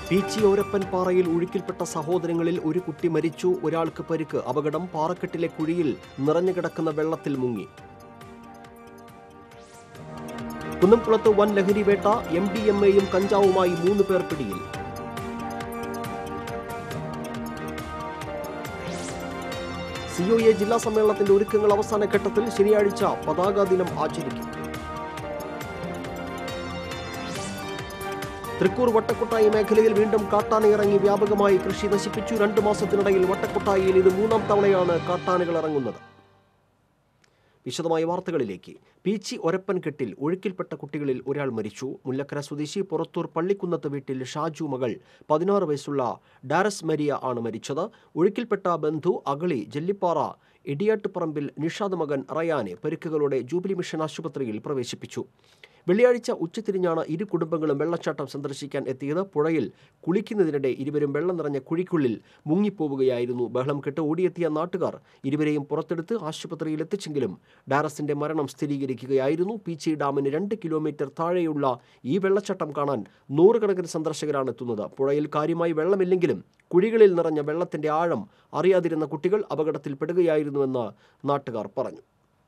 പീച്ചി ഓരപ്പൻ പാറയിൽ ഒഴുക്കിൽപ്പെട്ട സഹോദരങ്ങളിൽ ഒരു കുട്ടി മരിച്ചു ഒരാൾക്ക് പരിക്ക് അപകടം പാറക്കെട്ടിലെ കുഴിയിൽ നിറഞ്ഞുകിടക്കുന്ന വെള്ളത്തിൽ മുങ്ങി കുന്നംകുളത്ത് വൻ ലഹരി വേട്ട എം ഡി എം എയും കഞ്ചാവുമായി മൂന്ന് പേർ പിടിയിൽ സി ഒ എ ജില്ലാ സമ്മേളനത്തിന്റെ ഒരുക്കങ്ങൾ അവസാന ഘട്ടത്തിൽ ശനിയാഴ്ച പതാക ദിനം ആചരിക്കും തൃക്കൂർ വട്ടക്കൊട്ടായി മേഖലയിൽ വീണ്ടും കാട്ടാന ഇറങ്ങി വ്യാപകമായി കൃഷി നശിപ്പിച്ചു രണ്ടു മാസത്തിനിടയിൽ വട്ടക്കൊട്ടായിയിൽ ഇത് മൂന്നാം തവണയാണ് കാട്ടാനകൾ ഇറങ്ങുന്നത് വിശദമായ വാർത്തകളിലേക്ക് പീച്ചി ഒരപ്പൻകെട്ടിൽ ഒഴുക്കിൽപ്പെട്ട കുട്ടികളിൽ ഒരാൾ മരിച്ചു മുല്ലക്കര സ്വദേശി പുറത്തൂർ പള്ളിക്കുന്നത്ത് വീട്ടിൽ ഷാജു മകൾ പതിനാറ് വയസ്സുള്ള ഡാരസ് മരിയ ആണ് മരിച്ചത് ഒഴുക്കിൽപ്പെട്ട ബന്ധു അഗളി ജല്ലിപ്പാറ ഇടിയാട്ടുപറമ്പിൽ നിഷാദ് മകൻ റയാനെ പരിക്കുകളോടെ ജൂബിലി മിഷൻ ആശുപത്രിയിൽ പ്രവേശിപ്പിച്ചു വെള്ളിയാഴ്ച ഉച്ചതിരിഞ്ഞാണ് ഇരു കുടുംബങ്ങളും വെള്ളച്ചാട്ടം സന്ദർശിക്കാൻ എത്തിയത് പുഴയിൽ കുളിക്കുന്നതിനിടെ ഇരുവരും വെള്ളം നിറഞ്ഞ കുഴിക്കുള്ളിൽ മുങ്ങിപ്പോവുകയായിരുന്നു ബഹളം കെട്ട് ഓടിയെത്തിയ നാട്ടുകാർ ഇരുവരെയും പുറത്തെടുത്ത് ആശുപത്രിയിൽ എത്തിച്ചെങ്കിലും ഡാരസിന്റെ മരണം സ്ഥിരീകരിക്കുകയായിരുന്നു പീച്ചി ഡാമിന് രണ്ട് കിലോമീറ്റർ താഴെയുള്ള ഈ വെള്ളച്ചാട്ടം കാണാൻ നൂറുകണക്കിന് സന്ദർശകരാണ് എത്തുന്നത് പുഴയിൽ കാര്യമായി വെള്ളമില്ലെങ്കിലും കുഴികളിൽ നിറഞ്ഞ വെള്ളത്തിന്റെ ആഴം അറിയാതിരുന്ന കുട്ടികൾ അപകടത്തിൽപ്പെടുകയായിരുന്നുവെന്ന് നാട്ടുകാർ പറഞ്ഞു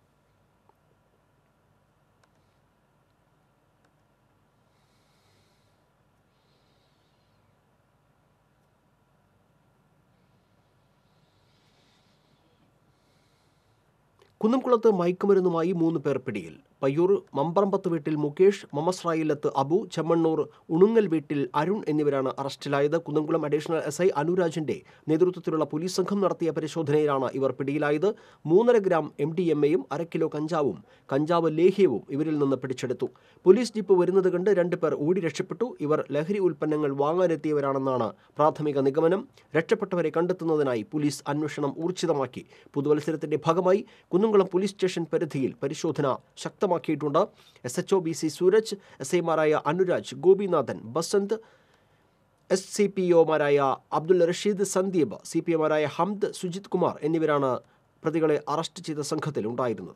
കുന്നംകുളത്ത് മയക്കുമരുന്നുമായി മൂന്ന് പേർ പിടിയിൽ പയ്യൂർ മമ്പറമ്പത്ത് വീട്ടിൽ മുകേഷ് മമസ്രായിലത്ത് അബു ചെമ്മണ്ണൂർ ഉണുങ്ങൽ വീട്ടിൽ അരുൺ എന്നിവരാണ് അറസ്റ്റിലായത് കുന്നംകുളം അഡീഷണൽ എസ് ഐ അനുരാജിന്റെ നേതൃത്വത്തിലുള്ള പോലീസ് സംഘം നടത്തിയ പരിശോധനയിലാണ് ഇവർ പിടിയിലായത് മൂന്നര ഗ്രാം എം ഡി എം എയും അര കിലോ കഞ്ചാവും കഞ്ചാവ് ലേഹ്യവും ഇവരിൽ നിന്ന് പിടിച്ചെടുത്തു പോലീസ് ജീപ്പ് വരുന്നത് കണ്ട് രണ്ടുപേർ ഓടി രക്ഷപ്പെട്ടു ഇവർ ലഹരി ഉൽപ്പന്നങ്ങൾ വാങ്ങാനെത്തിയവരാണെന്നാണ് പ്രാഥമിക നിഗമനം രക്ഷപ്പെട്ടവരെ കണ്ടെത്തുന്നതിനായി പോലീസ് അന്വേഷണം ഊർജിതമാക്കി പുതുവത്സരത്തിന്റെ ഭാഗമായി കുന്നംകുളം പോലീസ് സ്റ്റേഷൻ പരിധിയിൽ പരിശോധന ശക്തമാക്കിയിട്ടുണ്ട് S H O B C Sooraj S ഐമാരായ Anuraj Gopinathan Basanth S C P ഒമാരായ അബ്ദുൽ റഷീദ് സന്ദീപ് സി പി എമാരായ ഹംദ് സുജിത് കുമാർ എന്നിവരാണ് പ്രതികളെ അറസ്റ്റ് ചെയ്ത സംഘത്തിൽ ഉണ്ടായിരുന്നത്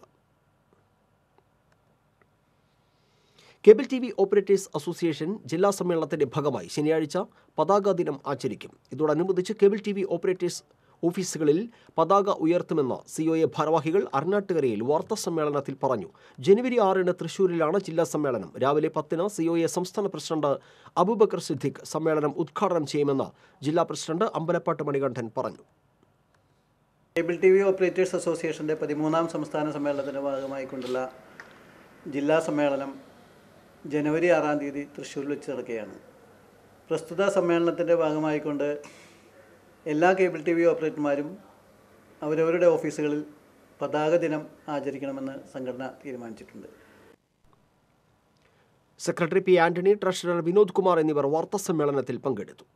cable T V operators association ജില്ലാ സമ്മേളനത്തിന്റെ ഭാഗമായി ശനിയാഴ്ച പതാക ദിനം ആചരിക്കും ഇതോടനുബന്ധിച്ച് കേബിൾ ടി വി ഓപ്പറേറ്റേഴ്സ് ഓഫീസുകളിൽ പതാക ഉയർത്തുമെന്ന് സി ഒ എ ഭാരവാഹികൾ അർണാട്ടുകരയിൽ വാർത്താ സമ്മേളനത്തിൽ പറഞ്ഞു ജനുവരി ആറിന് തൃശൂരിലാണ് ജില്ലാ സമ്മേളനം രാവിലെ പത്തിന് സി ഒ എ സംസ്ഥാന പ്രസിഡന്റ് അബൂബക്കർ സിദ്ദിഖ് സമ്മേളനം ഉദ്ഘാടനം ചെയ്യുമെന്ന് ജില്ലാ പ്രസിഡന്റ് അമ്പലപ്പാട്ട് മണികണ്ഠൻ പറഞ്ഞു കേബിൾ ടി വി ഓപ്പറേറ്റേഴ്സ് അസോസിയേഷൻ്റെ പതിമൂന്നാം സംസ്ഥാന സമ്മേളനത്തിൻ്റെ ഭാഗമായിക്കൊണ്ടുള്ള ജില്ലാ സമ്മേളനം ജനുവരി ആറാം തീയതി തൃശ്ശൂരിൽ വെച്ച് നടക്കുകയാണ് പ്രസ്തുത സമ്മേളനത്തിൻ്റെ ഭാഗമായിക്കൊണ്ട് എല്ലാ കേബിൾ ടി വി ഓപ്പറേറ്റർമാരും അവരവരുടെ ഓഫീസുകളിൽ പതാക ദിനം ആചരിക്കണമെന്ന് സംഘടന തീരുമാനിച്ചിട്ടുണ്ട് secretary P Antony treasurer Vinod Kumar എന്നിവർ വാർത്താ സമ്മേളനത്തിൽ പങ്കെടുത്തു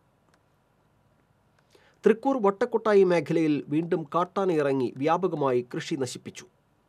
തൃക്കൂർ വട്ടക്കൊട്ടായി മേഖലയിൽ വീണ്ടും കാട്ടാന ഇറങ്ങി വ്യാപകമായി കൃഷി നശിപ്പിച്ചു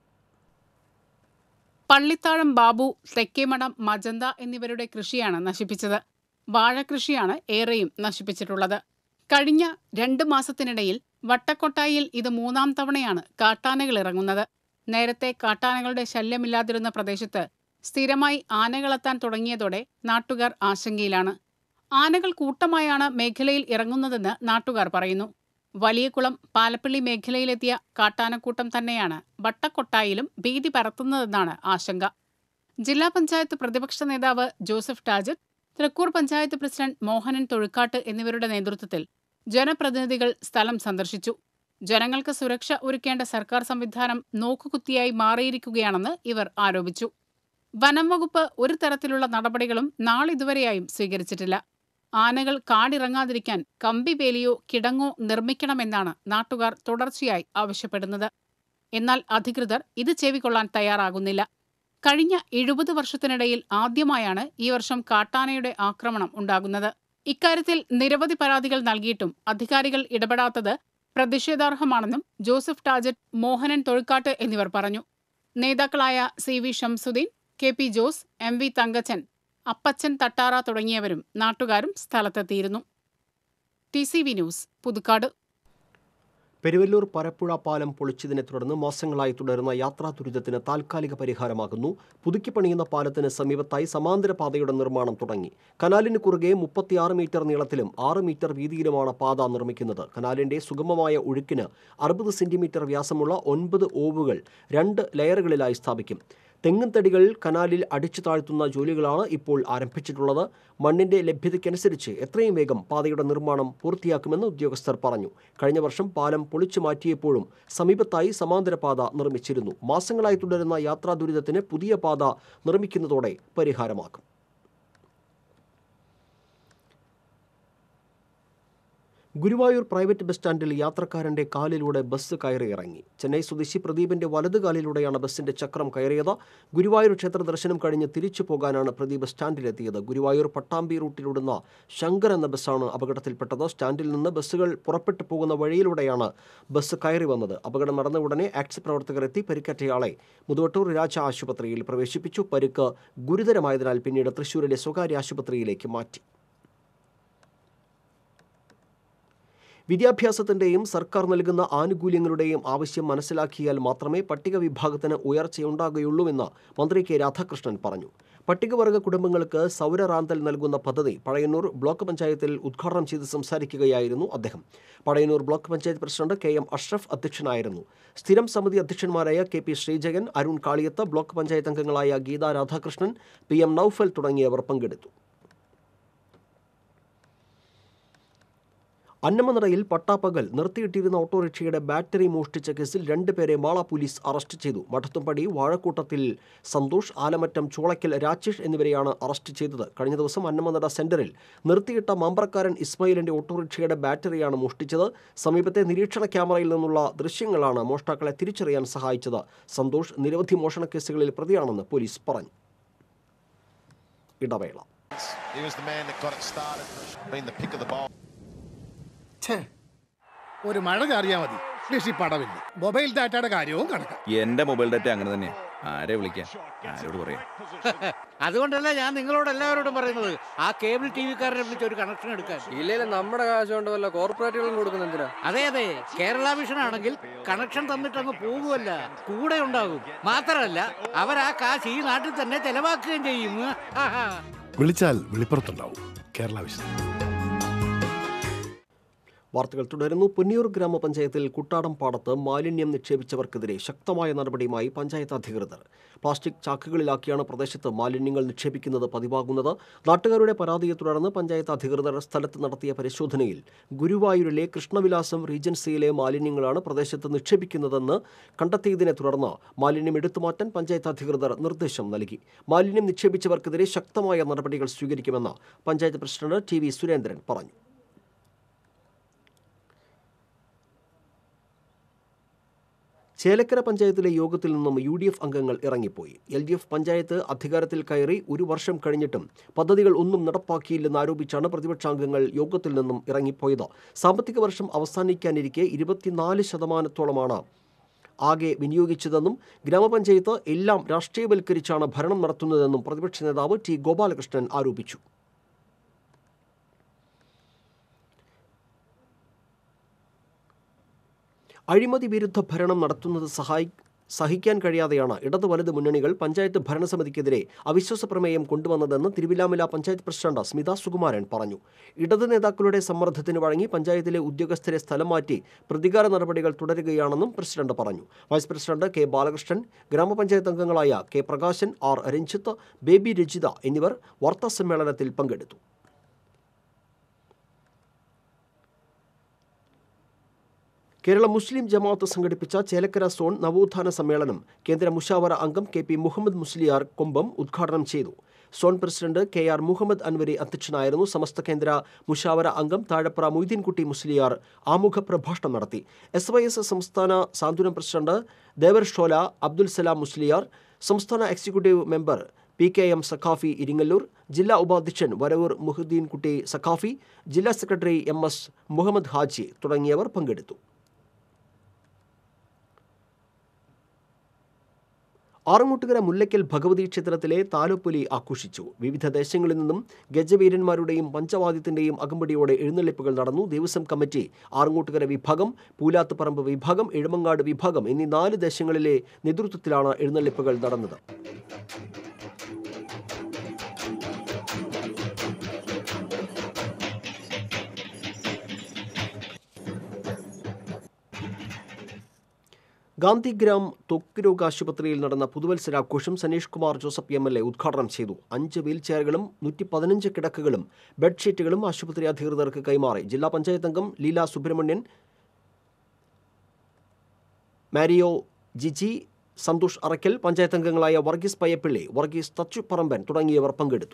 പള്ളിത്താഴം ബാബു തെക്കേമഠം മജന്ത എന്നിവരുടെ കൃഷിയാണ് നശിപ്പിച്ചത് വാഴകൃഷിയാണ് ഏറെയും നശിപ്പിച്ചിട്ടുള്ളത് കഴിഞ്ഞ രണ്ട് മാസത്തിനിടയിൽ വട്ടക്കൊട്ടായിൽ ഇത് മൂന്നാം തവണയാണ് കാട്ടാനകൾ ഇറങ്ങുന്നത് നേരത്തെ കാട്ടാനകളുടെ ശല്യമില്ലാതിരുന്ന പ്രദേശത്ത് സ്ഥിരമായി ആനകളെത്താൻ തുടങ്ങിയതോടെ നാട്ടുകാർ ആശങ്കയിലാണ് ആനകൾ കൂട്ടമായാണ് മേഖലയിൽ ഇറങ്ങുന്നതെന്ന് നാട്ടുകാർ പറയുന്നു വലിയകുളം പാലപ്പള്ളി മേഖലയിലെത്തിയ കാട്ടാനക്കൂട്ടം തന്നെയാണ് വട്ടക്കൊട്ടായിലും ഭീതി പരത്തുന്നതെന്നാണ് ആശങ്ക ജില്ലാ പഞ്ചായത്ത് പ്രതിപക്ഷ നേതാവ് ജോസഫ് ടാജറ്റ് തൃക്കൂർ പഞ്ചായത്ത് പ്രസിഡന്റ് മോഹനൻ തൊഴുക്കാട്ട് എന്നിവരുടെ നേതൃത്വത്തിൽ ജനപ്രതിനിധികൾ സ്ഥലം സന്ദർശിച്ചു ജനങ്ങൾക്ക് സുരക്ഷ ഒരുക്കേണ്ട സർക്കാർ സംവിധാനം നോക്കുകുത്തിയായി മാറിയിരിക്കുകയാണെന്ന് ഇവർ ആരോപിച്ചു വനം വകുപ്പ് ഒരു തരത്തിലുള്ള നടപടികളും നാളിതുവരെയായും സ്വീകരിച്ചിട്ടില്ല ആനകൾ കാടിറങ്ങാതിരിക്കാൻ കമ്പി വേലിയോ കിടങ്ങോ നിർമ്മിക്കണമെന്നാണ് നാട്ടുകാർ തുടർച്ചയായി ആവശ്യപ്പെടുന്നത് എന്നാൽ അധികൃതർ ഇത് ചെവിക്കൊള്ളാൻ തയ്യാറാകുന്നില്ല കഴിഞ്ഞ എഴുപത് വർഷത്തിനിടയിൽ ആദ്യമായാണ് ഈ വർഷം കാട്ടാനയുടെ ആക്രമണം ഉണ്ടാകുന്നത് ഇക്കാര്യത്തിൽ നിരവധി പരാതികൾ നൽകിയിട്ടും അധികാരികൾ ഇടപെടാത്തത് പ്രതിഷേധാർഹമാണെന്നും ജോസഫ് ടാജറ്റ് മോഹനൻ തൊഴുക്കാട്ട് എന്നിവർ പറഞ്ഞു നേതാക്കളായ C V Shamsuddin K P Jose M V Thankachan Appachan Thattara തുടങ്ങിയവരും നാട്ടുകാരും സ്ഥലത്തെത്തിയിരുന്നു T C V news Puthukkad Peruvallur Parappuzha പാലം പൊളിച്ചതിനെ തുടർന്ന് മാസങ്ങളായി തുടരുന്ന യാത്രാ ദുരിതത്തിന് താൽക്കാലിക പരിഹാരമാകുന്നു പുതുക്കി പണിയുന്ന പാലത്തിന് സമീപത്തായി സമാന്തര പാതയുടെ നിർമ്മാണം തുടങ്ങി കനാലിന് കുറുകെ മുപ്പത്തിയാറ് മീറ്റർ നീളത്തിലും ആറ് മീറ്റർ വീതിയിലുമാണ് പാത നിർമ്മിക്കുന്നത് കനാലിന്റെ സുഗമമായ ഒഴുക്കിന് അറുപത് സെന്റിമീറ്റർ വ്യാസമുള്ള ഒൻപത് ഓവുകൾ രണ്ട് ലെയറുകളിലായി സ്ഥാപിക്കും തെങ്ങിൻ തടികൾ കനാലിൽ അടിച്ചു താഴ്ത്തുന്ന ജോലികളാണ് ഇപ്പോൾ ആരംഭിച്ചിട്ടുള്ളത് മണ്ണിന്റെ ലഭ്യതയ്ക്കനുസരിച്ച് എത്രയും വേഗം പാതയുടെ നിർമ്മാണം പൂർത്തിയാക്കുമെന്ന് ഉദ്യോഗസ്ഥർ പറഞ്ഞു കഴിഞ്ഞ വർഷം പാലം പൊളിച്ചു മാറ്റിയപ്പോഴും സമീപത്തായി സമാന്തര പാത നിർമ്മിച്ചിരുന്നു മാസങ്ങളായി തുടരുന്ന യാത്രാ ദുരിതത്തിന് പുതിയ പാത നിർമ്മിക്കുന്നതോടെ പരിഹാരമാക്കും ഗുരുവായൂർ പ്രൈവറ്റ് ബസ് സ്റ്റാൻഡിൽ യാത്രക്കാരന്റെ കാലിലൂടെ ബസ് കയറി ഇറങ്ങി ചെന്നൈ സ്വദേശി പ്രദീപിന്റെ വലത് കാലിലൂടെയാണ് ബസിന്റെ ചക്രം കയറിയത് ഗുരുവായൂർ ക്ഷേത്ര ദർശനം കഴിഞ്ഞ് തിരിച്ചു പോകാനാണ് പ്രദീപ് സ്റ്റാൻഡിലെത്തിയത് ഗുരുവായൂർ പട്ടാമ്പി റൂട്ടിലിടുന്ന ശങ്കർ എന്ന ബസ്സാണ് അപകടത്തിൽപ്പെട്ടത് സ്റ്റാൻഡിൽ നിന്ന് ബസ്സുകൾ പുറപ്പെട്ടു പോകുന്ന വഴിയിലൂടെയാണ് ബസ് കയറി വന്നത് അപകടം നടന്ന ഉടനെ ആക്സ് പ്രവർത്തകർ എത്തി പരിക്കേറ്റയാളെ മുതുവട്ടൂർ രാജ ആശുപത്രിയിൽ പ്രവേശിപ്പിച്ചു പരിക്ക് ഗുരുതരമായതിനാൽ പിന്നീട് തൃശൂരിലെ സ്വകാര്യ ആശുപത്രിയിലേക്ക് മാറ്റി വിദ്യാഭ്യാസത്തിന്റെയും സർക്കാർ നൽകുന്ന ആനുകൂല്യങ്ങളുടെയും ആവശ്യം മനസ്സിലാക്കിയാൽ മാത്രമേ പട്ടിക വിഭാഗത്തിന് ഉയർച്ചയുണ്ടാകുകയുള്ളൂവെന്ന് മന്ത്രി കെ രാധാകൃഷ്ണൻ പറഞ്ഞു പട്ടികവർഗ കുടുംബങ്ങൾക്ക് സൗരറാന്തൽ നൽകുന്ന പദ്ധതി പഴയന്നൂർ ബ്ലോക്ക് പഞ്ചായത്തിൽ ഉദ്ഘാടനം ചെയ്ത് സംസാരിക്കുകയായിരുന്നു അദ്ദേഹം Pazhayannur block panchayat president K M Ashraf അധ്യക്ഷനായിരുന്നു സ്ഥിരം സമിതി അധ്യക്ഷന്മാരായ K P Sreejayan Arun Kaliyath block panchayat അംഗങ്ങളായ ഗീത രാധാകൃഷ്ണൻ പി എം നൌഫൽ തുടങ്ങിയവർ പങ്കെടുത്തു അന്നമനടയിൽ പട്ടാപ്പകൽ നിർത്തിയിട്ടിരുന്ന ഓട്ടോറിക്ഷയുടെ ബാറ്ററി മോഷ്ടിച്ച കേസിൽ രണ്ടുപേരെ മാള പോലീസ് അറസ്റ്റ് ചെയ്തു മഠത്തുംപടി വാഴക്കൂട്ടത്തിൽ സന്തോഷ് ആലമറ്റം ചോളയ്ക്കൽ രാജേഷ് എന്നിവരെയാണ് അറസ്റ്റ് ചെയ്തത് കഴിഞ്ഞ ദിവസം അന്നമനട സെന്ററിൽ നിർത്തിയിട്ട മാമ്പ്രക്കാരൻ ഇസ്മായിലിന്റെ ഓട്ടോറിക്ഷയുടെ ബാറ്ററിയാണ് മോഷ്ടിച്ചത് സമീപത്തെ നിരീക്ഷണ ക്യാമറയിൽ നിന്നുള്ള ദൃശ്യങ്ങളാണ് മോഷ്ടാക്കളെ തിരിച്ചറിയാൻ സഹായിച്ചത് സന്തോഷ് നിരവധി മോഷണ കേസുകളിൽ പ്രതിയാണെന്ന് പോലീസ് പറഞ്ഞു ഇടവേള He was the man that got it started, been the pick of the bowl. ഛേ, ഒരു മഴ ചാറിയാ മതി കൃഷി പടവില്ല മൊബൈൽ ഡാറ്റയുടെ കാര്യവും കണക്കാം എന്റെ മൊബൈൽ ഡാറ്റ അങ്ങനെ തന്നെയാ ആരെ വിളിക്കാൻ ആരോട് പറയാം അതുകൊണ്ടല്ല ഞാൻ നിങ്ങളോട് എല്ലാവരോടും പറയുന്നത് ആ കേബിൾ ടി വിക്കാരനെ വിളിച്ച് ഒരു കണക്ഷൻ എടുക്കാൻ ഇല്ലേലും നമ്മുടെ കാശ് കൊണ്ട് വല്ല കോർപ്പറേറ്റുകളും കൊടുക്കുന്ന എന്തിനാ അതെ അതെ കേരള വിഷൻ ആണെങ്കിൽ കണക്ഷൻ തന്നിട്ടങ്ങ് പോകുമല്ല കൂടെ ഉണ്ടാകും മാത്രമല്ല അവർ ആ കാശ് ഈ നാട്ടിൽ തന്നെ ചെലവാക്കുകയും ചെയ്യും ആഹാ. വിളിച്ചാൽ വെളിപ്പുറത്തുണ്ടാവും കേരള വിഷൻ വാർത്തകൾ തുടരുന്നു പുന്നിയൂർ ഗ്രാമപഞ്ചായത്തിൽ കുട്ടാടം പാടത്ത് മാലിന്യം നിക്ഷേപിച്ചവർക്കെതിരെ ശക്തമായ നടപടിയുമായി പഞ്ചായത്ത് അധികൃതർ പ്ലാസ്റ്റിക് ചാക്കുകളിലാക്കിയാണ് പ്രദേശത്ത് മാലിന്യങ്ങൾ നിക്ഷേപിക്കുന്നത് പതിവാകുന്നത് നാട്ടുകാരുടെ പരാതിയെ തുടർന്ന് പഞ്ചായത്ത് അധികൃതർ സ്ഥലത്ത് നടത്തിയ പരിശോധനയിൽ ഗുരുവായൂരിലെ കൃഷ്ണവിലാസം റീജൻസിയിലെ മാലിന്യങ്ങളാണ് പ്രദേശത്ത് നിക്ഷേപിക്കുന്നതെന്ന് കണ്ടെത്തിയതിനെ തുടർന്ന് മാലിന്യം എടുത്തുമാറ്റാൻ പഞ്ചായത്ത് അധികൃതർ നിർദ്ദേശം നൽകി മാലിന്യം നിക്ഷേപിച്ചവർക്കെതിരെ ശക്തമായ നടപടികൾ സ്വീകരിക്കുമെന്ന് panchayat president T V Surendran പറഞ്ഞു ചേലക്കര പഞ്ചായത്തിലെ യോഗത്തിൽ നിന്നും യു ഡി എഫ് അംഗങ്ങൾ ഇറങ്ങിപ്പോയി എൽ ഡി എഫ് പഞ്ചായത്ത് അധികാരത്തിൽ കയറി ഒരു വർഷം കഴിഞ്ഞിട്ടും പദ്ധതികൾ ഒന്നും നടപ്പാക്കിയില്ലെന്ന് ആരോപിച്ചാണ് പ്രതിപക്ഷാംഗങ്ങൾ യോഗത്തിൽ നിന്നും ഇറങ്ങിപ്പോയത് സാമ്പത്തിക വർഷം അവസാനിക്കാനിരിക്കെ ഇരുപത്തിനാല് ശതമാനത്തോളമാണ് ആകെ വിനിയോഗിച്ചതെന്നും ഗ്രാമപഞ്ചായത്ത് എല്ലാം രാഷ്ട്രീയവൽക്കരിച്ചാണ് ഭരണം നടത്തുന്നതെന്നും പ്രതിപക്ഷ നേതാവ് ടി ഗോപാലകൃഷ്ണൻ ആരോപിച്ചു അഴിമതി വിരുദ്ധ ഭരണം നടത്തുന്നത് സഹായി സഹിക്കാൻ കഴിയാതെയാണ് ഇടത് വലത് മുന്നണികൾ പഞ്ചായത്ത് ഭരണസമിതിക്കെതിരെ അവിശ്വാസ പ്രമേയം കൊണ്ടുവന്നതെന്ന് തിരുവിലാമല പഞ്ചായത്ത് പ്രസിഡന്റ് സ്മിത സുകുമാരൻ പറഞ്ഞു ഇടത് നേതാക്കളുടെ സമ്മർദ്ദത്തിന് വഴങ്ങി പഞ്ചായത്തിലെ ഉദ്യോഗസ്ഥരെ സ്ഥലം മാറ്റി പ്രതികാര നടപടികൾ തുടരുകയാണെന്നും പ്രസിഡന്റ് പറഞ്ഞു വൈസ് പ്രസിഡന്റ് കെ ബാലകൃഷ്ണൻ ഗ്രാമപഞ്ചായത്ത് അംഗങ്ങളായ കെ പ്രകാശൻ ആർ രഞ്ജിത്ത് ബേബി രജിത എന്നിവർ വാർത്താസമ്മേളനത്തിൽ പങ്കെടുത്തു കേരള മുസ്ലിം ജമാഅത്ത് സംഘടിപ്പിച്ച ചേലക്കര സോൺ നവോത്ഥാന സമ്മേളനം കേന്ദ്ര മുഷാവറ അംഗം കെ പി മുഹമ്മദ് മുസ്ലിയാർ കൊമ്പം ഉദ്ഘാടനം ചെയ്തു zone president K R Muhammad Anwari അധ്യക്ഷനായിരുന്നു സമസ്ത കേന്ദ്ര മുഷാവറ അംഗം താഴപ്ര മൊയ്തീൻകുട്ടി മുസ്ലിയാർ ആമുഖ പ്രഭാഷണം നടത്തി എസ് വൈ എസ് സംസ്ഥാന സാന്ത്വനം പ്രസിഡന്റ് ദേവർ ഷോല അബ്ദുൽ സലാം മുസ്ലിയാർ സംസ്ഥാന executive member P K M Saqafi Iringallur ജില്ലാ ഉപാധ്യക്ഷൻ വരവൂർ മുഹുദ്ദീൻ കുട്ടി സഖാഫി ജില്ലാ secretary M S Muhammad Haji തുടങ്ങിയവർ പങ്കെടുത്തു ആറങ്ങോട്ടുകര മുല്ലയ്ക്കൽ ഭഗവതി ക്ഷേത്രത്തിലെ താലപ്പൊലി ആഘോഷിച്ചു വിവിധ ദേശങ്ങളിൽ നിന്നും ഗജവീരന്മാരുടെയും പഞ്ചവാദ്യത്തിന്റെയും അകമ്പടിയോടെ എഴുന്നള്ളിപ്പുകൾ നടന്നു ദേവസ്വം കമ്മിറ്റി ആറങ്ങോട്ടുകര വിഭാഗം പൂലാത്തുപറമ്പ് വിഭാഗം എഴുമങ്ങാട് വിഭാഗം എന്നീ നാല് ദേശങ്ങളിലെ നേതൃത്വത്തിലാണ് എഴുന്നള്ളിപ്പുകൾ നടന്നത് ഗാന്ധിഗ്രാം ത്വക്ക് രോഗ ആശുപത്രിയിൽ നടന്ന പുതുവത്സരാഘോഷം Saneesh Kumar Joseph M L A ഉദ്ഘാടനം ചെയ്തു അഞ്ച് വീൽ ചെയറുകളും നൂറ്റി പതിനഞ്ച് കിടക്കകളും ബെഡ്ഷീറ്റുകളും ആശുപത്രി അധികൃതർക്ക് കൈമാറി ജില്ലാ പഞ്ചായത്ത് അംഗം ലീല സുബ്രഹ്മണ്യൻ മാരിയോ ജിജി സന്തോഷ് അറയ്ക്കൽ പഞ്ചായത്ത് അംഗങ്ങളായ വർഗീസ് പയ്യപ്പിള്ളി വർഗീസ് തച്ചുപറമ്പൻ തുടങ്ങിയവർ പങ്കെടുത്തു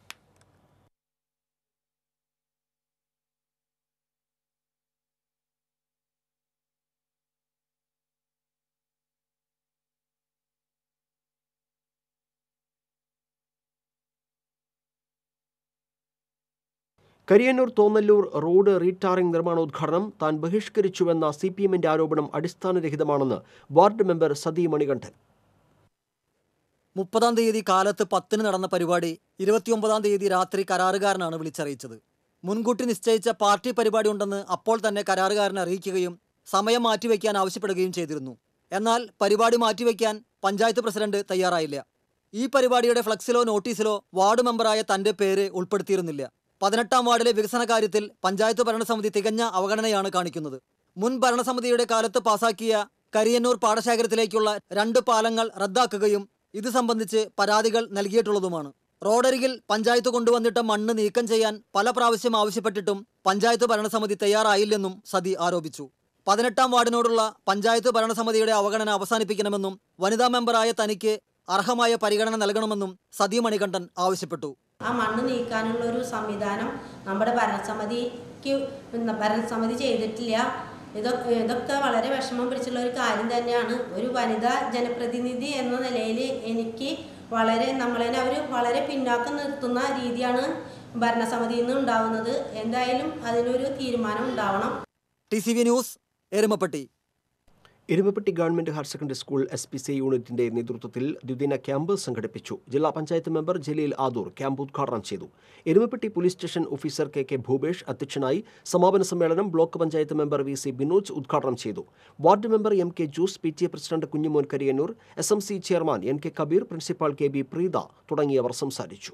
കരിയന്നൂർ തോന്നല്ലൂർ റോഡ് റീടാറിംഗ് നിർമ്മാണോദ്ഘാടനം താൻ ബഹിഷ്കരിച്ചുവെന്ന സി പി എമ്മിന്റെ ആരോപണം അടിസ്ഥാനരഹിതമാണെന്ന് വാർഡ് മെമ്പർ സതി മണികണ്ഠൻ മുപ്പതാം തീയതി കാലത്ത് പത്തിന് നടന്ന പരിപാടി ഇരുപത്തിയൊമ്പതാം തീയതി രാത്രി കരാറുകാരനാണ് വിളിച്ചറിയിച്ചത് മുൻകൂട്ടി നിശ്ചയിച്ച പാർട്ടി പരിപാടി ഉണ്ടെന്ന് അപ്പോൾ തന്നെ കരാറുകാരനെ അറിയിക്കുകയും സമയം മാറ്റിവെക്കാൻ ആവശ്യപ്പെടുകയും ചെയ്തിരുന്നു എന്നാൽ പരിപാടി മാറ്റിവെക്കാൻ പഞ്ചായത്ത് പ്രസിഡന്റ് തയ്യാറായില്ല ഈ പരിപാടിയുടെ ഫ്ലക്സിലോ നോട്ടീസിലോ വാർഡ് മെമ്പറായ തന്റെ പേര് ഉൾപ്പെടുത്തിയിരുന്നില്ല പതിനെട്ടാം വാർഡിലെ വികസന കാര്യത്തിൽ പഞ്ചായത്ത് ഭരണസമിതി തികഞ്ഞ അവഗണനയാണ് കാണിക്കുന്നത് മുൻ ഭരണസമിതിയുടെ കാലത്ത് പാസാക്കിയ കരിയന്നൂർ പാടശേഖരത്തിലേക്കുള്ള രണ്ട് പാലങ്ങൾ റദ്ദാക്കുകയും ഇത് സംബന്ധിച്ച് പരാതികൾ നൽകിയിട്ടുള്ളതുമാണ് റോഡരികിൽ പഞ്ചായത്ത് കൊണ്ടുവന്നിട്ട മണ്ണ് നീക്കം ചെയ്യാൻ പല പ്രാവശ്യം ആവശ്യപ്പെട്ടിട്ടും പഞ്ചായത്ത് ഭരണസമിതി തയ്യാറായില്ലെന്നും സതി ആരോപിച്ചു പതിനെട്ടാം വാർഡിനോടുള്ള പഞ്ചായത്ത് ഭരണസമിതിയുടെ അവഗണന അവസാനിപ്പിക്കണമെന്നും വനിതാ മെമ്പറായ തനിക്ക് അർഹമായ പരിഗണന നൽകണമെന്നും സതി മണികണ്ഠൻ ആവശ്യപ്പെട്ടു ആ മണ്ണ് നീക്കാനുള്ള ഒരു സംവിധാനം നമ്മുടെ ഭരണസമിതിക്ക് പിന്നെ ഭരണസമിതി ചെയ്തിട്ടില്ല ഇതൊക്കെ ഇതൊക്കെ വളരെ വിഷമം പിടിച്ചുള്ള ഒരു കാര്യം തന്നെയാണ് ഒരു വനിതാ ജനപ്രതിനിധി എന്ന നിലയിൽ എനിക്ക് വളരെ നമ്മളെ അവർ വളരെ പിന്നാക്കം നിർത്തുന്ന രീതിയാണ് ഭരണസമിതിയിൽ നിന്ന് ഉണ്ടാവുന്നത് എന്തായാലും അതിനൊരു തീരുമാനം ഉണ്ടാവണം T C V news Erumapetty Erumapetty government higher secondary school S P C യൂണിറ്റിന്റെ നേതൃത്വത്തിൽ ദ്വിദിന ക്യാമ്പ് സംഘടിപ്പിച്ചു ജില്ലാ പഞ്ചായത്ത് മെമ്പർ ജലീൽ ആദൂർ ക്യാമ്പ് ഉദ്ഘാടനം ചെയ്തു Erumapetty police station officer K K Bhupesh അധ്യക്ഷനായി സമാപന സമ്മേളനം block panchayat member V C Binoj ഉദ്ഘാടനം ചെയ്തു വാർഡ് മെമ്പർ എം കെ ജൂസ് P T A president Kunjumon Kariyannur S M C chairman N K Kabeer principal K B Preetha തുടങ്ങിയവർ സംസാരിച്ചു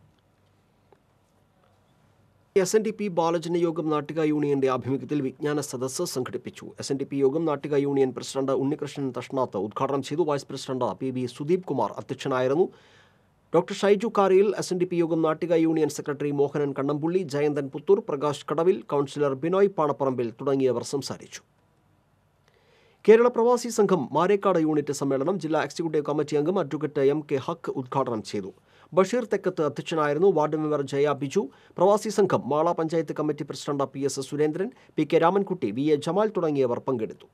എസ് എൻ ഡി പി ബാലജന യോഗം നാട്ടിക യൂണിയന്റെ ആഭിമുഖ്യത്തിൽ വിജ്ഞാന സദസ്സ് സംഘടിപ്പിച്ചു എസ് എൻ ഡി പി യോഗം നാട്ടിക യൂണിയൻ പ്രസിഡന്റ് ഉണ്ണികൃഷ്ണൻ തഷ്ണാത്ത് ഉദ്ഘാടനം ചെയ്തു vice president P B Sudeep Kumar അധ്യക്ഷനായിരുന്നു doctor Shaiju Kariyil S N D P യോഗം Nattika union secretary Mohanan Kannampully Jayanthan Puthur Prakash Kadavil councillor Binoy പാണപ്പറമ്പിൽ തുടങ്ങിയവർ സംസാരിച്ചു കേരള പ്രവാസി സംഘം മാരേക്കാട് യൂണിറ്റ് സമ്മേളനം ജില്ലാ എക്സിക്യൂട്ടീവ് കമ്മിറ്റി അംഗം അഡ്വക്കേറ്റ് എം കെ ഹക്ക് ഉദ്ഘാടനം ചെയ്തു ബഷീർ തെക്കത്ത് അധ്യക്ഷനായിരുന്നു വാർഡ് മെമ്പർ ജയ ബിജു പ്രവാസി സംഘം Mala panchayat committee president P S Surendran P K Ramankutty V A Jamal തുടങ്ങിയവർ പങ്കെടുത്തു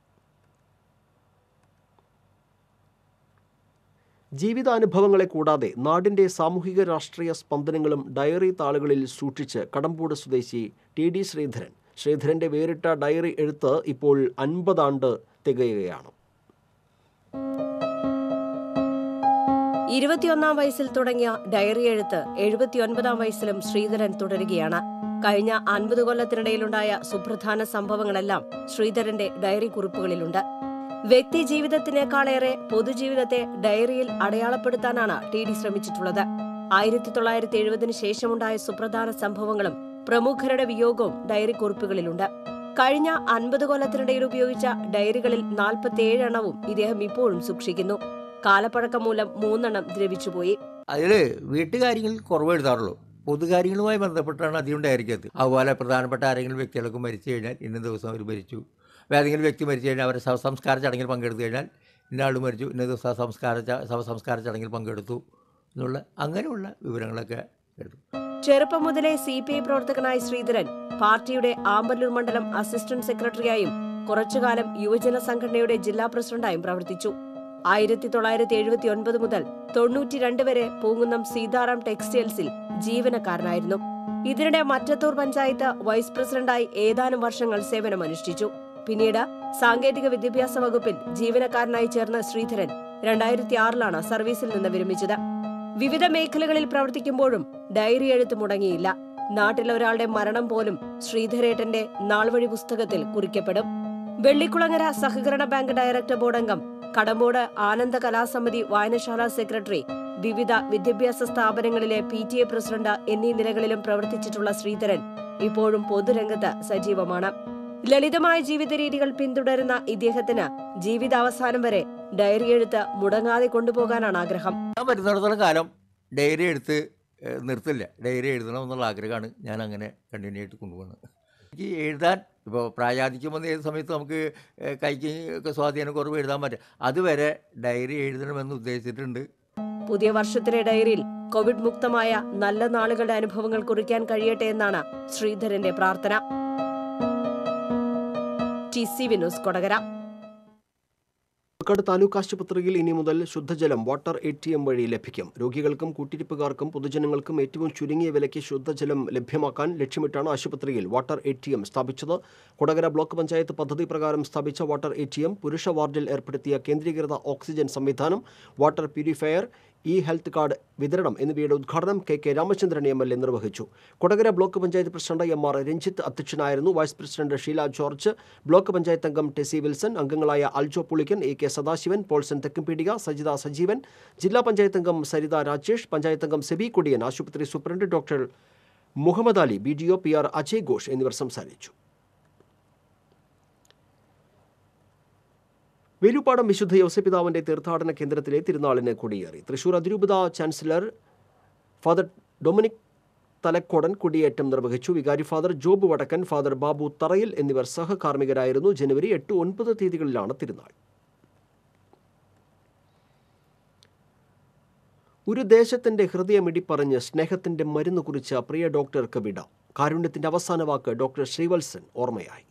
ജീവിതാനുഭവങ്ങളെ കൂടാതെ നാടിന്റെ സാമൂഹിക രാഷ്ട്രീയ സ്പന്ദനങ്ങളും ഡയറി താളുകളിൽ സൂക്ഷിച്ച് കടമ്പൂട് സ്വദേശി ടി ഡി ശ്രീധരൻ ശ്രീധരന്റെ വേറിട്ട ഡയറി എഴുത്ത് ഇപ്പോൾ അൻപതാണ്ട് തികയുകയാണ് ഇരുപത്തിയൊന്നാം വയസ്സിൽ തുടങ്ങിയ ഡയറി എഴുത്ത് എഴുപത്തിയൊൻപതാം വയസ്സിലും ശ്രീധരൻ തുടരുകയാണ് കഴിഞ്ഞ അൻപത് കൊല്ലത്തിനിടയിലുണ്ടായ സുപ്രധാന സംഭവങ്ങളെല്ലാം ശ്രീധരന്റെ ഡയറി കുറിപ്പുകളിലുണ്ട് വ്യക്തി ജീവിതത്തിനേക്കാളേറെ പൊതുജീവിതത്തെ ഡയറിയിൽ അടയാളപ്പെടുത്താനാണ് ടി ഡി ശ്രമിച്ചിട്ടുള്ളത് ആയിരത്തി തൊള്ളായിരത്തി എഴുപതിനു ശേഷമുണ്ടായ സുപ്രധാന സംഭവങ്ങളും പ്രമുഖരുടെ വിയോഗവും ഡയറി കുറിപ്പുകളിലുണ്ട് കഴിഞ്ഞ അൻപത് കൊല്ലത്തിനിടയിൽ ഉപയോഗിച്ച ഡയറികളിൽ നാൽപ്പത്തിയേഴ് എണ്ണവും ഇദ്ദേഹം ഇപ്പോഴും സൂക്ഷിക്കുന്നു കാലപ്പഴക്കം മൂലം മൂന്നെണ്ണം ദ്രവിച്ചുപോയി അതിൽ വീട്ടുകാര്യങ്ങളിൽ കുറവ് എഴുതാറുള്ളൂ പൊതുകാര്യങ്ങളുമായി ബന്ധപ്പെട്ടാണ് അധികം ഡയറിക്കകത്ത് അതുപോലെ പ്രധാനപ്പെട്ട ആരെങ്കിലും വ്യക്തികളൊക്കെ മരിച്ചു കഴിഞ്ഞാൽ ഇന്ന ദിവസം അവർ മരിച്ചു ഏതെങ്കിലും വ്യക്തി മരിച്ചു കഴിഞ്ഞാൽ അവർ ശവസംസ്കാര ചടങ്ങിൽ പങ്കെടുത്തു കഴിഞ്ഞാൽ ഇന്ന ആൾ മരിച്ചു ഇന്ന ദിവസം സംസ്കാര ച- ശവസംസ്കാര ചടങ്ങിൽ പങ്കെടുത്തു എന്നുള്ള അങ്ങനെയുള്ള വിവരങ്ങളൊക്കെ എഴുതും ചെറുപ്പം മുതലേ സി പി ഐ പ്രവർത്തകനായ ശ്രീധരൻ പാർട്ടിയുടെ ആമ്പല്ലൂർ മണ്ഡലം അസിസ്റ്റന്റ് സെക്രട്ടറിയായും കുറച്ചുകാലം യുവജന സംഘടനയുടെ ജില്ലാ പ്രസിഡന്റായും പ്രവർത്തിച്ചു ആയിരത്തി തൊള്ളായിരത്തി എഴുപത്തി ഒൻപത് മുതൽ തൊണ്ണൂറ്റിരണ്ട് വരെ പൂങ്കുന്നം സീതാറാം ടെക്സ്റ്റൈൽസിൽ ജീവനക്കാരനായിരുന്നു ഇതിനിടെ മറ്റത്തൂർ പഞ്ചായത്ത് വൈസ് പ്രസിഡന്റായി ഏതാനും വർഷങ്ങൾ സേവനമനുഷ്ഠിച്ചു പിന്നീട് സാങ്കേതിക വിദ്യാഭ്യാസ വകുപ്പിൽ ജീവനക്കാരനായി ചേർന്ന ശ്രീധരൻ രണ്ടായിരത്തി ആറിലാണ് സർവീസിൽ നിന്ന് വിരമിച്ചത് വിവിധ മേഖലകളിൽ പ്രവർത്തിക്കുമ്പോഴും ഡയറി എഴുത്ത് മുടങ്ങിയില്ല നാട്ടിൽ ഒരാളുടെ മരണം പോലും ശ്രീധരേട്ടന്റെ നാൾവഴി പുസ്തകത്തിൽ കുറിക്കപ്പെടും വെള്ളിക്കുളങ്ങര സഹകരണ ബാങ്ക് ഡയറക്ടർ ബോർഡ് അംഗം കടമ്പോട് ആനന്ദ കലാസമിതി വായനശാല സെക്രട്ടറി വിവിധ വിദ്യാഭ്യാസ സ്ഥാപനങ്ങളിലെ പി ടി എ പ്രസിഡന്റ് എന്നീ നിലകളിലും പ്രവർത്തിച്ചിട്ടുള്ള ശ്രീധരൻ ഇപ്പോഴും പൊതുരംഗത്ത് സജീവമാണ് ലളിതമായ ജീവിത രീതികൾ പിന്തുടരുന്ന ഇദ്ദേഹത്തിന് ജീവിതാവസാനം വരെ ഡയറി എഴുത്ത് മുടങ്ങാതെ കൊണ്ടുപോകാനാണ് ആഗ്രഹം ഞാൻ വരുന്നിടത്തോളം കാലം ഡയറി എടുത്ത് ഏഹ്, നിർത്തില്ല ഡയറി എഴുതണം എന്നുള്ള ആഗ്രഹമാണ് ഞാൻ അങ്ങനെ കണ്ടിന്യൂ ആയിട്ട് കൊണ്ടുപോകുന്നത് എനിക്ക് എഴുതാൻ ഇപ്പോൾ പ്രായാധിക്യം വന്ന ഏത് സമയത്ത് നമുക്ക് ഏഹ്, കൈക്ക് ഒക്കെ സ്വാധീനം കുറവ് എഴുതാൻ പറ്റും അതുവരെ ഡയറി എഴുതണമെന്ന് ഉദ്ദേശിച്ചിട്ടുണ്ട് പുതിയ വർഷത്തിലെ ഡയറിയിൽ കോവിഡ് മുക്തമായ നല്ല നാളുകളുടെ അനുഭവങ്ങൾ കുറിക്കാൻ കഴിയട്ടെ എന്നാണ് ശ്രീധരന്റെ പ്രാർത്ഥന T C V news Kodakara Palakkad taluk ആശുപത്രിയിൽ ഇനി മുതൽ ശുദ്ധജലം വാട്ടർ എ ടി എം വഴി ലഭിക്കും രോഗികൾക്കും കൂട്ടിരിപ്പുകാർക്കും പൊതുജനങ്ങൾക്കും ഏറ്റവും ചുരുങ്ങിയ വിലയ്ക്ക് ശുദ്ധജലം ലഭ്യമാക്കാൻ ലക്ഷ്യമിട്ടാണ് ആശുപത്രിയിൽ വാട്ടർ എ ടി എം സ്ഥാപിച്ചത് കൊടകര ബ്ലോക്ക് പഞ്ചായത്ത് പദ്ധതി പ്രകാരം സ്ഥാപിച്ച വാട്ടർ എ ടി എം പുരുഷ വാർഡിൽ ഏർപ്പെടുത്തിയ കേന്ദ്രീകൃത ഓക്സിജൻ സംവിധാനം water purifier E health card വിതരണം എന്നിവയുടെ ഉദ്ഘാടനം K K Ramachandran M L A നിർവഹിച്ചു Kodakara block panchayat president M R Ranjith അധ്യക്ഷനായിരുന്നു vice president Sheela George block panchayat അംഗം ടെസി വിൽസൺ അംഗങ്ങളായ അൽജോ പുളിക്കൻ എ കെ സദാശിവൻ പോൾസൺ തെക്കുംപീടിക സജിത സജീവൻ ജില്ലാ പഞ്ചായത്ത് അംഗം സരിത രാജേഷ് പഞ്ചായത്ത് അംഗം സെബി കുടിയൻ ആശുപത്രി superintendent doctor Muhammad Ali B D O P R Ajay Ghosh എന്നിവർ സംസാരിച്ചു വേലുപ്പാടം വിശുദ്ധ യോസപിതാവിന്റെ തീർത്ഥാടന കേന്ദ്രത്തിലെ തിരുനാളിന് കൊടിയേറി തൃശൂർ അതിരൂപത ചാൻസലർ ഫാദർ ഡൊമിനിക് തലക്കോടൻ കൊടിയേറ്റം നിർവഹിച്ചു വികാരി ഫാദർ ജോബ് വടക്കൻ ഫാദർ ബാബു തറയിൽ എന്നിവർ സഹകാർമ്മികരായിരുന്നു ജനുവരി എട്ട് ഒൻപത് തീയതികളിലാണ് തിരുനാൾ ഒരു ദേശത്തിന്റെ ഹൃദയമിടിപ്പറഞ്ഞ് സ്നേഹത്തിന്റെ മരുന്ന് കുറിച്ച പ്രിയ ഡോക്ടർക്ക് വിട കാരുണ്യത്തിന്റെ അവസാന വാക്ക് ഡോക്ടർ ശ്രീവത്സൻ ഓർമ്മയായി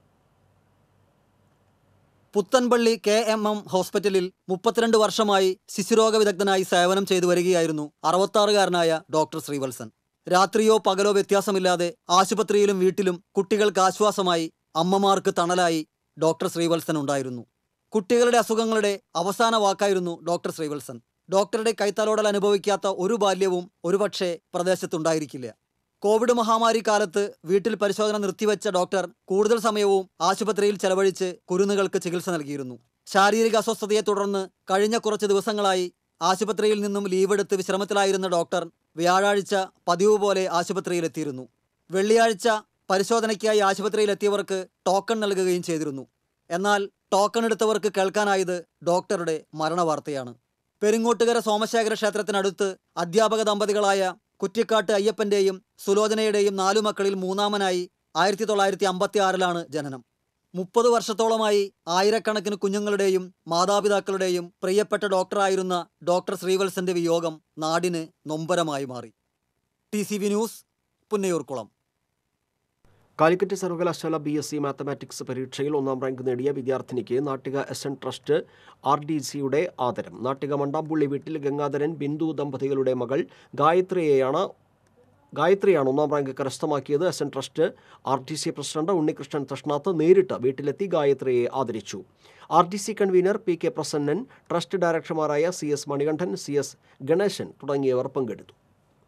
പുത്തൻപള്ളി കെ എം എം ഹോസ്പിറ്റലിൽ മുപ്പത്തിരണ്ട് വർഷമായി ശിശുരോഗ വിദഗ്ധനായി സേവനം ചെയ്തു വരികയായിരുന്നു അറുപത്താറുകാരനായ ഡോക്ടർ ശ്രീവത്സൻ രാത്രിയോ പകലോ വ്യത്യാസമില്ലാതെ ആശുപത്രിയിലും വീട്ടിലും കുട്ടികൾക്ക് ആശ്വാസമായി അമ്മമാർക്ക് തണലായി ഡോക്ടർ ശ്രീവത്സൻ ഉണ്ടായിരുന്നു കുട്ടികളുടെ അസുഖങ്ങളുടെ അവസാന വാക്കായിരുന്നു ഡോക്ടർ ശ്രീവത്സൻ ഡോക്ടറുടെ കൈത്തലോടൽ അനുഭവിക്കാത്ത ഒരു ബാല്യവും ഒരുപക്ഷെ പ്രദേശത്തുണ്ടായിരിക്കില്ല കോവിഡ് മഹാമാരി കാലത്ത് വീട്ടിൽ പരിശോധന നിർത്തിവെച്ച ഡോക്ടർ കൂടുതൽ സമയവും ആശുപത്രിയിൽ ചെലവഴിച്ച് കുരുന്നുകൾക്ക് ചികിത്സ നൽകിയിരുന്നു ശാരീരിക അസ്വസ്ഥതയെ തുടർന്ന് കഴിഞ്ഞ കുറച്ച് ദിവസങ്ങളായി ആശുപത്രിയിൽ നിന്നും ലീവെടുത്ത് വിശ്രമത്തിലായിരുന്ന ഡോക്ടർ വ്യാഴാഴ്ച പതിവ് പോലെ ആശുപത്രിയിലെത്തിയിരുന്നു വെള്ളിയാഴ്ച പരിശോധനയ്ക്കായി ആശുപത്രിയിലെത്തിയവർക്ക് ടോക്കൺ നൽകുകയും ചെയ്തിരുന്നു എന്നാൽ ടോക്കൺ എടുത്തവർക്ക് കേൾക്കാനായത് ഡോക്ടറുടെ മരണവാർത്തയാണ് പെരിങ്ങോട്ടുകര സോമശേഖര ക്ഷേത്രത്തിനടുത്ത് അധ്യാപക ദമ്പതികളായ കുറ്റിക്കാട്ട് അയ്യപ്പന്റെയും സുലോചനയുടെയും നാലു മക്കളിൽ മൂന്നാമനായി ആയിരത്തി തൊള്ളായിരത്തി അമ്പത്തി ആറിലാണ് ജനനം മുപ്പത് വർഷത്തോളമായി ആയിരക്കണക്കിന് കുഞ്ഞുങ്ങളുടെയും മാതാപിതാക്കളുടെയും പ്രിയപ്പെട്ട ഡോക്ടറായിരുന്ന ഡോക്ടർ ശ്രീവത്സന്റെ വിയോഗം നാടിന് നൊമ്പരമായി മാറി T C V news Punnayurkulam Calicut സർവകലാശാല ബി എസ് സി മാത്തമാറ്റിക്സ് പരീക്ഷയിൽ ഒന്നാം റാങ്ക് നേടിയ വിദ്യാർത്ഥിനിക്ക് Nattika S N trust R D സിയുടെ ആദരം നാട്ടിക മണ്ടാമ്പുള്ളി വീട്ടിൽ ഗംഗാധരൻ ബിന്ദു ദമ്പതികളുടെ മകൾ ഗായത്രിയെയാണ് ഗായത്രിയാണ് ഒന്നാം റാങ്ക് കരസ്ഥമാക്കിയത് S N trust R T C president Unnikrishnan Thashnath നേരിട്ട് വീട്ടിലെത്തി ഗായത്രിയെ ആദരിച്ചു R T C convener P K Prasannan trust ഡയറക്ടർമാരായ C S Manikandan C S Ganesan തുടങ്ങിയവർ പങ്കെടുത്തു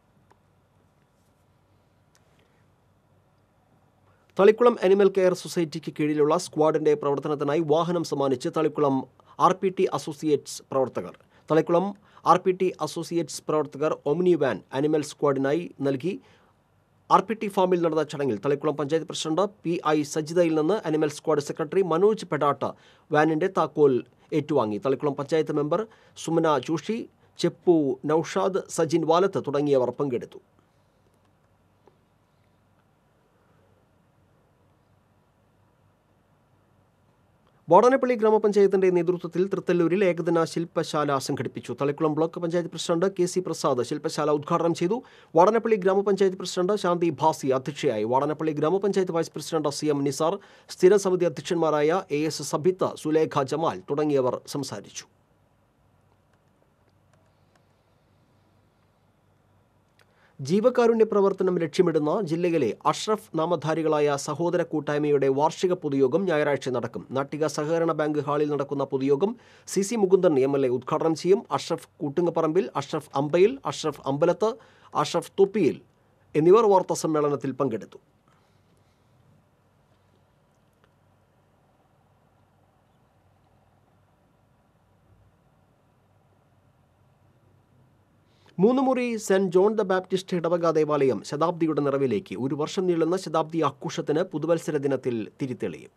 തളിക്കുളം അനിമൽ കെയർ സൊസൈറ്റിക്ക് കീഴിലുള്ള സ്ക്വാഡിന്റെ പ്രവർത്തനത്തിനായി വാഹനം സമ്മാനിച്ച് Thalikulam R P T associates പ്രവർത്തകർ Thalikulam R P T associates പ്രവർത്തകർ ഒമിനി വാൻ അനിമൽ സ്ക്വാഡിനായി നൽകി ആർ പി ടി ഫാമിൽ നടന്ന ചടങ്ങിൽ Thalikulam panchayat president P I സജിതയിൽ നിന്ന് animal squad secretary Manoj Pedatt വാനിന്റെ താക്കോൽ ഏറ്റുവാങ്ങി തളിക്കുളം പഞ്ചായത്ത് മെമ്പർ സുമന ജോഷി ചെപ്പു നൌഷാദ് സജിൻ വാലത്ത് തുടങ്ങിയവർ പങ്കെടുത്തു ബോടനപ്പള്ളി ഗ്രാമപഞ്ചായത്തിന്റെ നേതൃത്വത്തിൽ തൃത്തല്ലൂരിൽ ഏകദിന ശില്പശാല സംഘടിപ്പിച്ചു Thalikulam block panchayat president K C Prasad ശില്പശാല ഉദ്ഘാടനം ചെയ്തു വാടനപ്പള്ളി ഗ്രാമപഞ്ചായത്ത് പ്രസിഡന്റ് ശാന്തി ഭാസി അധ്യക്ഷയായി വാടനപ്പള്ളി ഗ്രാമപഞ്ചായത്ത് vice president C M Nisar സ്ഥിരം സമിതി അധ്യക്ഷന്മാരായ എ എസ് സബിത്ത് സുലേഖ ജമാൽ തുടങ്ങിയവർ സംസാരിച്ചു ജീവകാരുണ്യ പ്രവർത്തനം ലക്ഷ്യമിടുന്ന ജില്ലയിലെ അഷ്റഫ് നാമധാരികളായ സഹോദര കൂട്ടായ്മയുടെ വാർഷിക പൊതുയോഗം ഞായറാഴ്ച നടക്കും നാട്ടിക സഹകരണ ബാങ്ക് ഹാളിൽ നടക്കുന്ന പൊതുയോഗം C C Mukundan M L A ഉദ്ഘാടനം ചെയ്യും അഷ്റഫ് കൂട്ടുങ്ങപ്പറമ്പിൽ അഷ്റഫ് അമ്പയിൽ അഷ്റഫ് അമ്പലത്ത് അഷ്റഫ് തുപ്പിയിൽ എന്നിവർ വാർത്താ സമ്മേളനത്തിൽ പങ്കെടുത്തു Moonnumuri Saint John the Baptist ഇടവക ദേവാലയം ശതാബ്ദിയുടെ നിറവിലേക്ക് ഒരു വർഷം നീളുന്ന ശതാബ്ദി ആഘോഷത്തിന് പുതുവത്സര ദിനത്തിൽ തിരിതെളിയും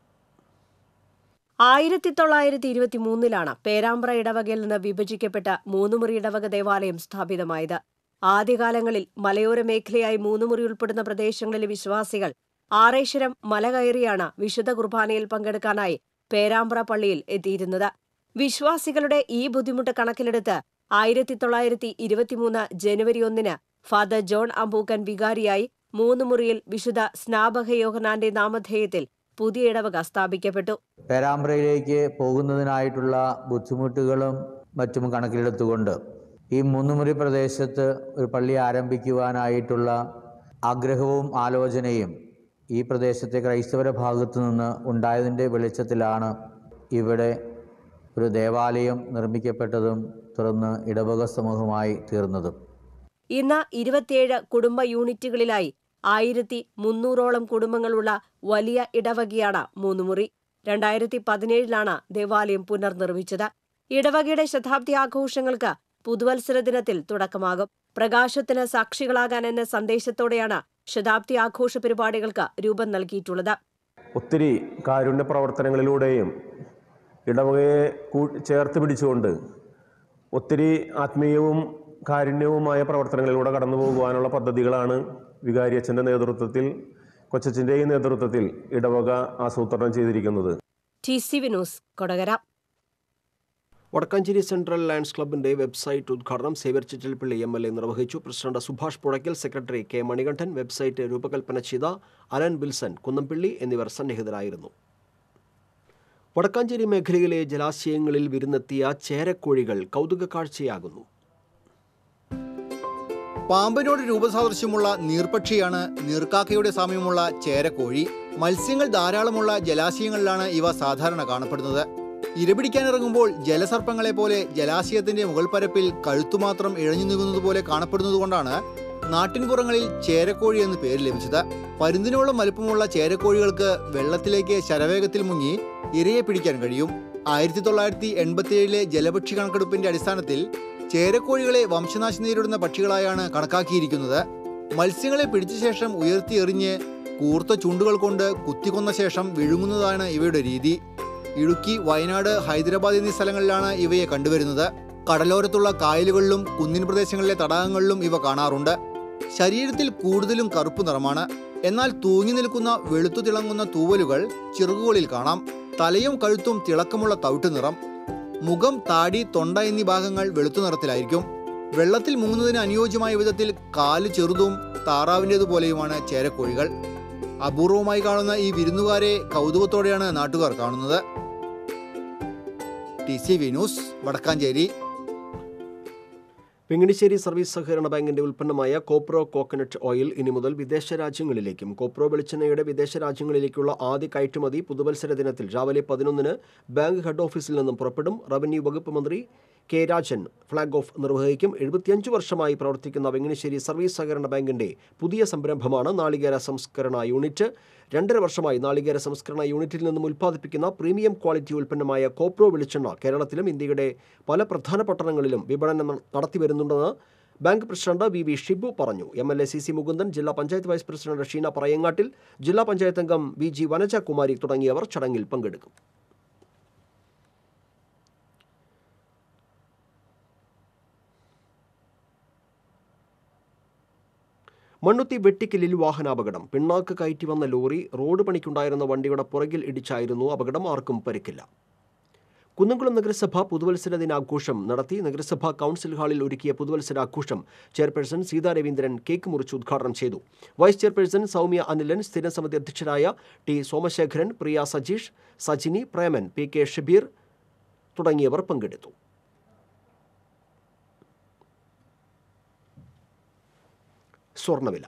ആയിരത്തി തൊള്ളായിരത്തി ഇരുപത്തി മൂന്നിലാണ് പേരാമ്പ്ര ഇടവകയിൽ നിന്ന് വിഭജിക്കപ്പെട്ട മൂന്നുമുറി ഇടവക ദേവാലയം സ്ഥാപിതമായത് ആദ്യകാലങ്ങളിൽ മലയോര മേഖലയായി മൂന്നുമുറി ഉൾപ്പെടുന്ന പ്രദേശങ്ങളിലെ വിശ്വാസികൾ ആറേശ്വരം മല കയറിയാണ് വിശുദ്ധ കുർബാനയിൽ പങ്കെടുക്കാനായി പേരാമ്പ്ര പള്ളിയിൽ എത്തിയിരുന്നത് വിശ്വാസികളുടെ ഈ ബുദ്ധിമുട്ട് കണക്കിലെടുത്ത് ആയിരത്തി തൊള്ളായിരത്തി ഇരുപത്തിമൂന്ന് ജനുവരി ഒന്നിന് ഫാദർ ജോൺ അമ്പൂക്കൻ വികാരിയായി മൂന്ന് മുറിയിൽ വിശുദ്ധ സ്നാപകയോഹനാന്റെ നാമധേയത്തിൽ പുതിയ ഇടവക സ്ഥാപിക്കപ്പെട്ടു പേരാമ്പ്രയിലേക്ക് പോകുന്നതിനായിട്ടുള്ള ബുദ്ധിമുട്ടുകളും മറ്റും കണക്കിലെടുത്തുകൊണ്ട് ഈ മൂന്നുമുറി പ്രദേശത്ത് ഒരു പള്ളി ആരംഭിക്കുവാനായിട്ടുള്ള ആഗ്രഹവും ആലോചനയും ഈ പ്രദേശത്തെ ക്രൈസ്തവരുടെ ഭാഗത്തു നിന്ന് ഉണ്ടായതിൻ്റെ വെളിച്ചത്തിലാണ് ഇവിടെ ഒരു ദേവാലയം നിർമ്മിക്കപ്പെട്ടതും തുടർന്ന് ഇടവക സമൂഹമായി തീർന്നതും ഇന്ന് ഇരുപത്തിയേഴ് കുടുംബ യൂണിറ്റുകളിലായി ആയിരത്തി മുന്നൂറോളം കുടുംബങ്ങളുള്ള വലിയ ഇടവകയാണ് മൂന്നുമുറി രണ്ടായിരത്തി പതിനേഴിലാണ് ദേവാലയം പുനർനിർമ്മിച്ചത് ഇടവകയുടെ ശതാബ്ദി ആഘോഷങ്ങൾക്ക് പുതുവത്സര ദിനത്തിൽ തുടക്കമാകും പ്രകാശത്തിന് സാക്ഷികളാകാൻ എന്ന സന്ദേശത്തോടെയാണ് ശതാബ്ദി ആഘോഷ പരിപാടികൾക്ക് രൂപം നൽകിയിട്ടുള്ളത് ഒത്തിരി കാരുണ്യ പ്രവർത്തനങ്ങളിലൂടെയും ഇടവകയെ കൂ- ചേർത്ത് പിടിച്ചുകൊണ്ട് ഒത്തിരി ആത്മീയവും കാരുണ്യവുമായ പ്രവർത്തനങ്ങളിലൂടെ കടന്നു പോകുവാനുള്ള പദ്ധതികളാണ് വികാരിയച്ഛൻ്റെ നേതൃത്വത്തിൽ കൊച്ചച്ഛൻ്റെയും നേതൃത്വത്തിൽ ഇടവക ആസൂത്രണം ചെയ്തിരിക്കുന്നത് T C V news Kodakara Wadakkanchery central Lions ക്ലബിന്റെ വെബ്സൈറ്റ് ഉദ്ഘാടനം Xavier Chittilappilly M L A നിർവഹിച്ചു president Subhash Puzhakkal secretary K Manikandan website രൂപകൽപ്പന ചെയ്ത അലൻ വിൽസൺ കുന്നംപിള്ളി എന്നിവർ സന്നിഹിതരായിരുന്നു വടക്കാഞ്ചേരി മേഖലയിലെ ജലാശയങ്ങളിൽ വിരുന്നെത്തിയ ചേരക്കോഴികൾ കൗതുക കാഴ്ചയാകുന്നു പാമ്പിനോട് രൂപസാദൃശ്യമുള്ള നീർപക്ഷിയാണ് നീർക്കാക്കയുടെ സാമ്യമുള്ള ചേരക്കോഴി മത്സ്യങ്ങൾ ധാരാളമുള്ള ജലാശയങ്ങളിലാണ് ഇവ സാധാരണ കാണപ്പെടുന്നത് ഇരപിടിക്കാനിറങ്ങുമ്പോൾ ജലസർപ്പങ്ങളെ പോലെ ജലാശയത്തിന്റെ മുകൾ പരപ്പിൽ കഴുത്തുമാത്രം ഇഴഞ്ഞു നീങ്ങുന്നത് പോലെ കാണപ്പെടുന്നതുകൊണ്ടാണ് നാട്ടിൻപുറങ്ങളിൽ ചേരക്കോഴി എന്ന് പേര് ലഭിച്ചത് പരുന്തിനോളം വലുപ്പമുള്ള ചേരക്കോഴികൾക്ക് വെള്ളത്തിലേക്ക് ശരവേഗത്തിൽ മുങ്ങി ഇരയെ പിടിക്കാൻ കഴിയും ആയിരത്തി തൊള്ളായിരത്തി എൺപത്തിയേഴിലെ ജലപക്ഷി കണക്കെടുപ്പിന്റെ അടിസ്ഥാനത്തിൽ ചേരക്കോഴികളെ വംശനാശം നേരിടുന്ന പക്ഷികളായാണ് കണക്കാക്കിയിരിക്കുന്നത് മത്സ്യങ്ങളെ പിടിച്ച ശേഷം ഉയർത്തി എറിഞ്ഞ് കൂർത്ത ചുണ്ടുകൾ കൊണ്ട് കുത്തിക്കൊന്ന ശേഷം വിഴുങ്ങുന്നതാണ് ഇവയുടെ രീതി ഇടുക്കി വയനാട് ഹൈദരാബാദ് എന്നീ സ്ഥലങ്ങളിലാണ് ഇവയെ കണ്ടുവരുന്നത് കടലോരത്തുള്ള കായലുകളിലും കുന്നിൻ പ്രദേശങ്ങളിലെ തടാകങ്ങളിലും ഇവ കാണാറുണ്ട് ശരീരത്തിൽ കൂടുതലും കറുപ്പ് നിറമാണ് എന്നാൽ തൂങ്ങി നിൽക്കുന്ന വെളുത്തു തിളങ്ങുന്ന തൂവലുകൾ ചിറകുകളിൽ കാണാം തലയും കഴുത്തും തിളക്കമുള്ള തവിട്ട് നിറം മുഖം താടി തൊണ്ട എന്നീ ഭാഗങ്ങൾ വെളുത്തു നിറത്തിലായിരിക്കും വെള്ളത്തിൽ മുങ്ങുന്നതിന് അനുയോജ്യമായ വിധത്തിൽ കാല് ചെറുതും താറാവിൻ്റേതുപോലെയുമാണ് ചേരക്കോഴികൾ അപൂർവമായി കാണുന്ന ഈ വിരുന്നുകാരെ കൗതുകത്തോടെയാണ് നാട്ടുകാർ കാണുന്നത് T C V news Wadakkanchery Venganissery service സഹകരണ ബാങ്കിന്റെ ഉൽപ്പന്നമായ കോപ്രോ കോക്കനട്ട് ഓയിൽ ഇനി മുതൽ വിദേശ രാജ്യങ്ങളിലേക്കും കോപ്രോ വെളിച്ചെണ്ണയുടെ വിദേശ രാജ്യങ്ങളിലേക്കുള്ള ആദ്യ കയറ്റുമതി പുതുവത്സര ദിനത്തിൽ രാവിലെ പതിനൊന്നിന് ബാങ്ക് ഹെഡ് ഓഫീസിൽ നിന്നും പുറപ്പെടും റവന്യൂ വകുപ്പ് മന്ത്രി കെ രാജൻ ഫ്ളാഗ് ഓഫ് നിർവഹിക്കും എഴുപത്തിയഞ്ച് വർഷമായി പ്രവർത്തിക്കുന്ന വെങ്ങണിശ്ശേരി സർവീസ് സഹകരണ ബാങ്കിന്റെ പുതിയ സംരംഭമാണ് നാളികേര സംസ്കരണ യൂണിറ്റ് രണ്ടര വർഷമായി നാളികേര സംസ്കരണ യൂണിറ്റിൽ നിന്നും ഉൽപ്പാദിപ്പിക്കുന്ന പ്രീമിയം ക്വാളിറ്റി ഉൽപ്പന്നമായ കോപ്രോ വെളിച്ചെണ്ണ കേരളത്തിലും ഇന്ത്യയുടെ പല പ്രധാന പട്ടണങ്ങളിലും വിപണനം ന- നടത്തിവരുന്നുണ്ടെന്ന് bank president V V Shibu പറഞ്ഞു M L A C C Mukundan ജില്ലാ പഞ്ചായത്ത് വൈസ് പ്രസിഡന്റ് ഷീന പറയങ്ങാട്ടിൽ ജില്ലാ പഞ്ചായത്ത് അംഗം വി ജി വനജകുമാരി തുടങ്ങിയവർ ചടങ്ങിൽ പങ്കെടുക്കും മണ്ണുത്തി വെട്ടിക്കലിൽ വാഹനാപകടം പിണ്ണാക്ക് കയറ്റി വന്ന ലോറി റോഡ് പണിക്കുണ്ടായിരുന്ന വണ്ടിയുടെ പുറകിൽ ഇടിച്ചായിരുന്നു അപകടം ആർക്കും പരിക്കില്ല കുന്നംകുളം നഗരസഭ പുതുവത്സര ദിനാഘോഷം നടത്തി നഗരസഭ കൗൺസിൽ ഹാളിൽ ഒരുക്കിയ പുതുവത്സരാഘോഷം ചെയർപേഴ്സൺ സീതാ രവീന്ദ്രൻ കേക്ക് മുറിച്ച് ഉദ്ഘാടനം ചെയ്തു വൈസ് ചെയർപേഴ്സൺ സൗമ്യ അനിലൻ സ്ഥിരം സമിതി അധ്യക്ഷരായ T Somasekharan Priya Sajeesh Sajini Preman P K Shabeer തുടങ്ങിയവർ സ്വർണ്ണവില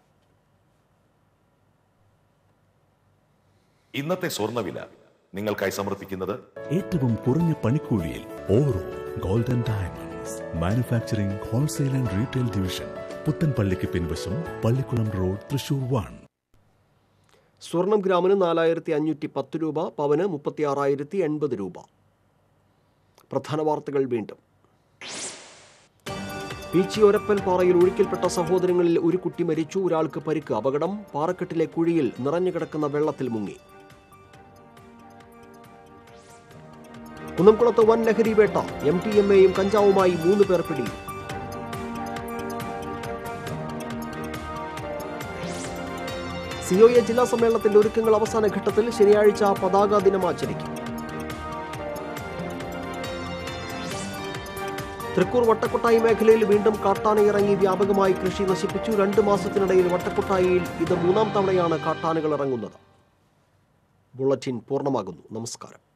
ഇന്നത്തെ സ്വർണ്ണവില നിങ്ങൾക്കായി സമർപ്പിക്കുന്നത് ഏറ്റവും കുറഞ്ഞ പണിക്കൂലിയിൽ Oro golden diamonds manufacturing wholesale and retail division പുത്തൻപള്ളിക്ക് പിൻവശം പള്ളിക്കുളം റോഡ് തൃശൂർ വൺ സ്വർണം ഗ്രാമിന് നാലായിരത്തി അഞ്ഞൂറ്റി പത്ത് രൂപ പവന് മുപ്പത്തി ആറായിരത്തി എൺപത് രൂപ പ്രധാന വാർത്തകൾ വീണ്ടും പീച്ചി ഒരപ്പൻ പാറയിൽ ഒഴുക്കിൽപ്പെട്ട സഹോദരങ്ങളിൽ ഒരു കുട്ടി മരിച്ചു ഒരാൾക്ക് പരിക്ക് അപകടം പാറക്കെട്ടിലെ കുഴിയിൽ നിറഞ്ഞുകിടക്കുന്ന വെള്ളത്തിൽ മുങ്ങി കുന്നംകുളത്ത് വൻ ലഹരി വേട്ട എം ടി എം എയും കഞ്ചാവുമായി മൂന്ന് പേർ പിടിയിൽ സിഒഎ ജില്ലാ സമ്മേളനത്തിന്റെ ഒരുക്കങ്ങൾ അവസാന ഘട്ടത്തിൽ ശനിയാഴ്ച പതാക ദിനം ആചരിക്കും തൃക്കൂർ വട്ടക്കൊട്ടായി മേഖലയിൽ വീണ്ടും കാട്ടാനയിറങ്ങി വ്യാപകമായി കൃഷി നശിപ്പിച്ചു രണ്ട് മാസത്തിനിടയിൽ വട്ടക്കൊട്ടായിയിൽ ഇത് മൂന്നാം തവണയാണ് കാട്ടാനകൾ ഇറങ്ങുന്നത് ബുള്ളറ്റിൻ പൂർണ്ണമാകുന്നു നമസ്കാരം